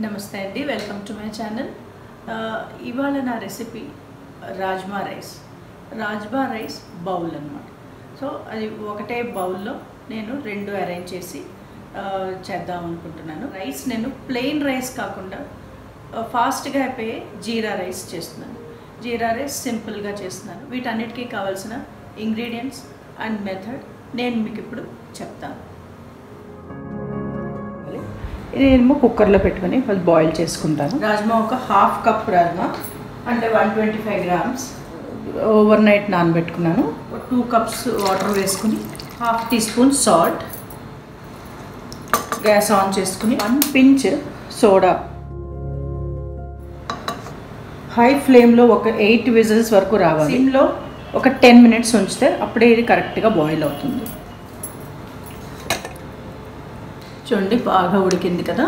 నమస్తే అండి welcome to my channel ఇవాళ నా recipe rajma rice rajma rice bowl అనమాట సో అది ఒకటే బౌల్లో నేను రెండు అరేంజ్ చేసి ఆ, చేద్దాం అనుకుంటున్నాను రైస్ నేను ప్లెయిన్ రైస్ కాకుండా ఫాస్ట్గా అయిపోయే జీరా రైస్ చేస్తున్నాను జీరా రైస్ సింపుల్గా చేస్తున్నాను వీటన్నిటికీ కావాల్సిన ఇంగ్రీడియంట్స్ అండ్ మెథడ్ నేను మీకు ఇప్పుడు చెప్తాను ఇదేమో కుక్కర్లో పెట్టుకొని ఫస్ట్ బాయిల్ చేసుకుంటాను రాజ్మా ఒక హాఫ్ కప్ రాజ్మా అంటే one twenty five grams overnight నానబెట్టుకున్నాను టూ కప్స్ వాటర్ వేసుకుని half teaspoon salt gas on చేసుకుని వన్ పించ్ సోడా హై ఫ్లేమ్లో ఒక ఎయిట్ విజిల్స్ వరకు రావాలి సిమ్లో ఒక టెన్ మినిట్స్ ఉంచితే అప్పుడే ఇది కరెక్ట్గా బాయిల్ అవుతుంది చూడండి బాగా ఉడికింది కదా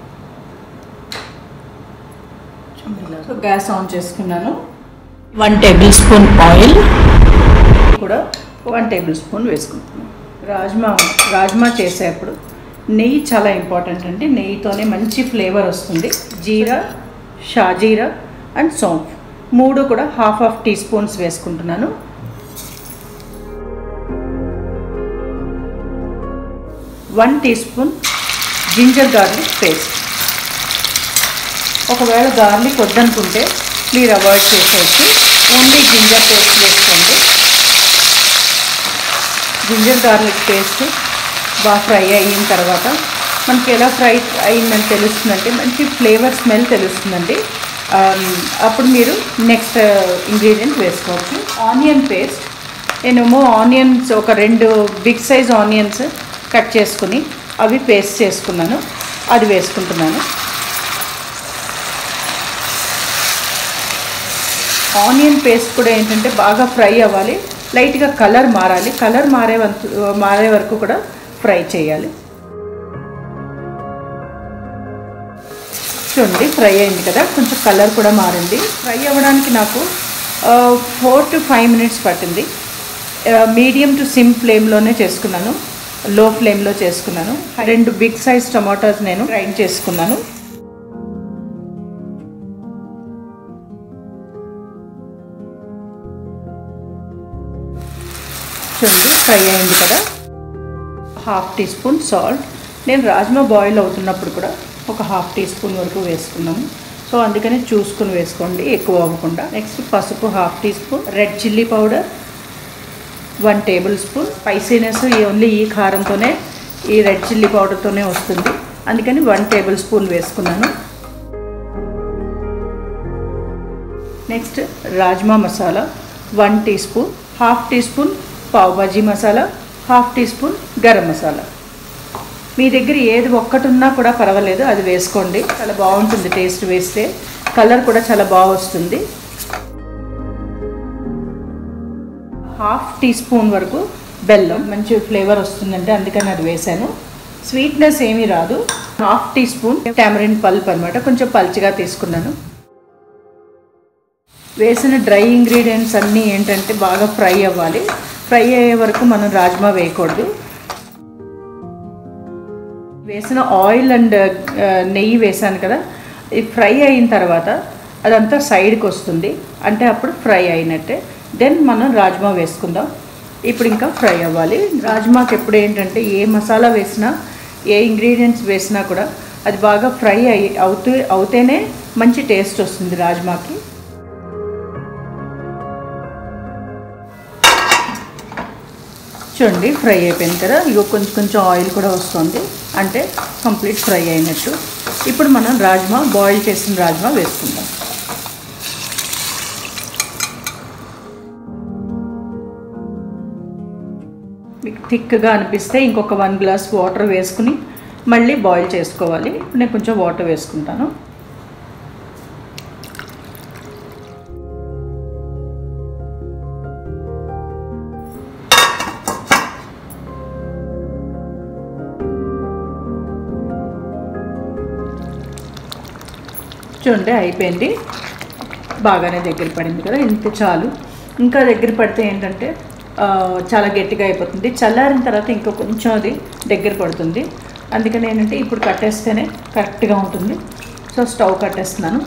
సో గ్యాస్ ఆన్ చేసుకున్నాను వన్ టేబుల్ స్పూన్ ఆయిల్ కూడా వన్ టేబుల్ స్పూన్ వేసుకుంటున్నాను రాజ్మా రాజ్మా చేసేప్పుడు నెయ్యి చాలా ఇంపార్టెంట్ అండి నెయ్యితోనే మంచి ఫ్లేవర్ వస్తుంది జీరా షాజీరా అండ్ సోంఫ్ మూడు కూడా హాఫ్ హాఫ్ టీ స్పూన్స్ వేసుకుంటున్నాను one teaspoon ginger garlic paste ఒకవేళ గార్లిక్ వద్దనుకుంటే మీరు అవాయిడ్ చేసేసి ఓన్లీ జింజర్ పేస్ట్ వేసుకోండి జింజర్ గార్లిక్ పేస్ట్ బాగా ఫ్రై అయిన తర్వాత మనకి ఎలా ఫ్రై అయిందని తెలుస్తుందంటే మంచి ఫ్లేవర్ స్మెల్ తెలుస్తుందండి ఆమ్, అప్పుడు మీరు నెక్స్ట్ ఇంగ్రీడియంట్ వేసుకోవచ్చు ఆనియన్ పేస్ట్ నేనేమో ఆనియన్స్ ఒక రెండు బిగ్ సైజ్ ఆనియన్స్ కట్ చేసుకుని అవి పేస్ట్ చేసుకున్నాను అది వేసుకుంటున్నాను ఆనియన్ పేస్ట్ కూడా ఏంటంటే బాగా ఫ్రై అవ్వాలి లైట్గా కలర్ మారాలి కలర్ మారే వంతు మారే వరకు కూడా ఫ్రై చేయాలి చూడండి ఫ్రై అయింది కదా కొంచెం కలర్ కూడా మారింది ఫ్రై అవ్వడానికి నాకు ఫోర్ టు ఫైవ్ మినిట్స్ పట్టింది మీడియం టు సిమ్ ఫ్లేమ్లోనే చేసుకున్నాను లో ఫ్లేమ్లో చేసుకున్నాను రెండు బిగ్ సైజ్ టమాటాస్ నేను గ్రైండ్ చేసుకున్నాను చూడండి ఫ్రై అయింది కదా హాఫ్ టీ స్పూన్ సాల్ట్ నేను రాజ్మా బాయిల్ అవుతున్నప్పుడు కూడా ఒక హాఫ్ టీ స్పూన్ వరకు వేసుకున్నాము సో అందుకని చూసుకుని వేసుకోండి ఎక్కువ అవ్వకుండా నెక్స్ట్ పసుపు half teaspoon red chilli powder one tablespoon spiciness only ఈ కారంతోనే ఈ రెడ్ చిల్లీ పౌడర్తోనే వస్తుంది అందుకని వన్ టేబుల్ స్పూన్ వేసుకున్నాను next rajma masala one teaspoon half teaspoon pav bhaji masala half teaspoon garam masala మీ దగ్గర ఏది ఒక్కటి ఉన్నా కూడా పర్వాలేదు అది వేసుకోండి చాలా బాగుంటుంది టేస్ట్ వేస్తే కలర్ కూడా చాలా బాగా వస్తుంది హాఫ్ టీ స్పూన్ వరకు బెల్లం మంచి ఫ్లేవర్ వస్తుందంటే అందుకని అది వేసాను స్వీట్నెస్ ఏమీ రాదు half teaspoon tamarind pulp అనమాట కొంచెం పల్చిగా తీసుకున్నాను వేసిన డ్రై ఇంగ్రీడియంట్స్ అన్నీ ఏంటంటే బాగా ఫ్రై అవ్వాలి ఫ్రై అయ్యే వరకు మనం రాజ్మా వేయకూడదు వేసిన ఆయిల్ అండ్ నెయ్యి వేసాను కదా ఇది ఫ్రై అయిన తర్వాత అదంతా సైడ్కి వస్తుంది అంటే అప్పుడు ఫ్రై అయినట్టే దెన్ మనం రాజ్మా వేసుకుందాం ఇప్పుడు ఇంకా ఫ్రై అవ్వాలి రాజ్మాకి ఎప్పుడు ఏంటంటే ఏ మసాలా వేసినా ఏ ఇంగ్రీడియంట్స్ వేసినా కూడా అది బాగా ఫ్రై అయి అవుతూ అవుతేనే మంచి టేస్ట్ వస్తుంది రాజ్మాకి చూడండి ఫ్రై అయిపోయింది కదా ఇగో కొంచెం కొంచెం ఆయిల్ కూడా వస్తుంది అంటే కంప్లీట్ ఫ్రై అయినట్టు ఇప్పుడు మనం రాజ్మా బాయిల్ చేసిన రాజ్మా వేసుకుందాం మీకు థిక్గా అనిపిస్తే ఇంకొక వన్ గ్లాస్ వాటర్ వేసుకుని మళ్ళీ బాయిల్ చేసుకోవాలి ఇప్పుడు నేను కొంచెం వాటర్ వేసుకుంటాను చూడండి అయిపోయింది బాగానే దగ్గర పడింది కదా ఇంత చాలు ఇంకా దగ్గర పడితే ఏంటంటే ఆ, చాలా గట్టిగా అయిపోతుంది చల్లారిన తర్వాత ఇంకా కొంచెం అది దగ్గర పడుతుంది అందుకని ఏంటంటే ఇప్పుడు కట్టేస్తేనే కరెక్ట్గా ఉంటుంది సో స్టవ్ కట్టేస్తున్నాను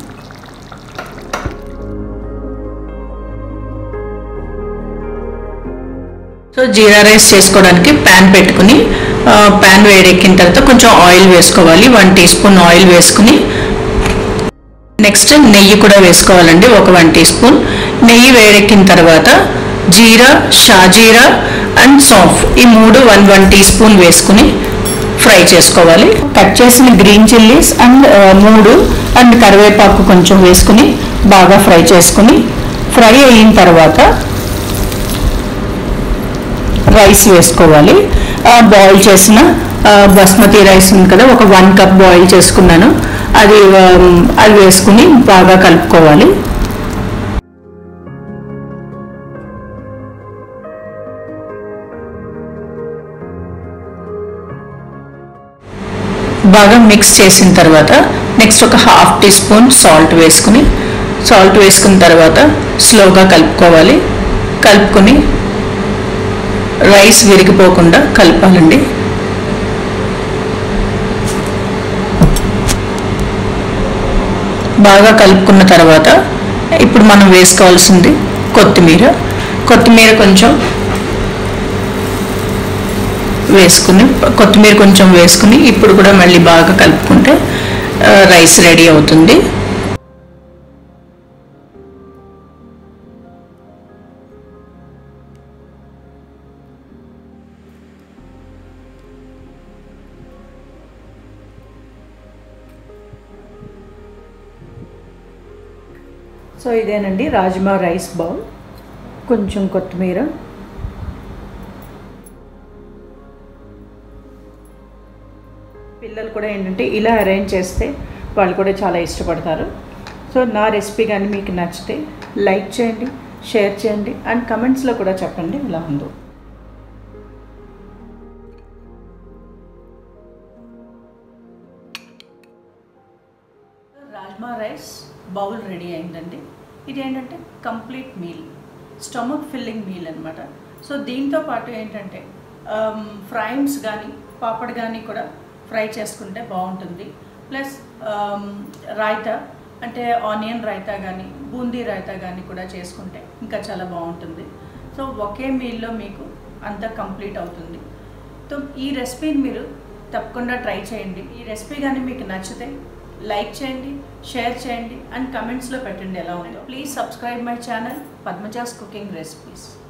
సో జీరా రైస్ చేసుకోవడానికి ప్యాన్ పెట్టుకుని ప్యాన్ వేడెక్కిన తర్వాత కొంచెం ఆయిల్ వేసుకోవాలి వన్ టీ స్పూన్ ఆయిల్ వేసుకుని నెక్స్ట్ నెయ్యి కూడా వేసుకోవాలండి ఒక వన్ టీ స్పూన్ నెయ్యి వేడెక్కిన తర్వాత జీరా షాజీరా అండ్ సాఫ్ ఈ మూడు వన్ వన్ టీ స్పూన్ వేసుకుని ఫ్రై చేసుకోవాలి కట్ చేసిన గ్రీన్ చిల్లీస్ అండ్ మూడు అండ్ కరివేపాకు కొంచెం వేసుకుని బాగా ఫ్రై చేసుకుని ఫ్రై అయిన తర్వాత రైస్ వేసుకోవాలి బాయిల్ చేసిన బస్మతి రైస్ ఉంది కదా ఒక వన్ కప్ బాయిల్ చేసుకున్నాను అది అది వేసుకుని బాగా కలుపుకోవాలి బాగా మిక్స్ చేసిన తర్వాత నెక్స్ట్ ఒక హాఫ్ టీ స్పూన్ సాల్ట్ వేసుకుని సాల్ట్ వేసుకున్న తర్వాత స్లోగా కలుపుకోవాలి కలుపుకొని రైస్ విరిగిపోకుండా కలపాలండి బాగా కలుపుకున్న తర్వాత ఇప్పుడు మనం వేసుకోవాల్సింది కొత్తిమీర కొత్తిమీర కొంచెం వేసుకుని కొత్తిమీర కొంచెం వేసుకుని ఇప్పుడు కూడా మళ్ళీ బాగా కలుపుకుంటే రైస్ రెడీ అవుతుంది సో ఇదేనండి రాజ్మా రైస్ బౌల్ కొంచెం కొత్తిమీర పిల్లలు కూడా ఏంటంటే ఇలా అరేంజ్ చేస్తే వాళ్ళు కూడా చాలా ఇష్టపడతారు సో నా రెసిపీ కానీ మీకు నచ్చితే లైక్ చేయండి షేర్ చేయండి అండ్ కమెంట్స్లో కూడా చెప్పండి ఇలా ఉందో రాజ్మా రైస్ బౌల్ రెడీ అయిందండి ఇది ఏంటంటే complete meal stomach filling meal అనమాట సో దీంతో పాటు ఏంటంటే ఫ్రైమ్స్ కానీ పాపడ్ కానీ కూడా ఫ్రై చేసుకుంటే బాగుంటుంది ప్లస్ రాయితా అంటే ఆనియన్ రైతా కానీ బూందీ రైతా కానీ కూడా చేసుకుంటే ఇంకా చాలా బాగుంటుంది సో ఒకే మీల్లో మీకు అంతా కంప్లీట్ అవుతుంది సో ఈ రెసిపీని మీరు తప్పకుండా ట్రై చేయండి ఈ రెసిపీ కానీ మీకు నచ్చితే లైక్ చేయండి షేర్ చేయండి అండ్ కమెంట్స్లో పెట్టండి ఎలా ఉందో please subscribe my channel Padmaja's cooking recipes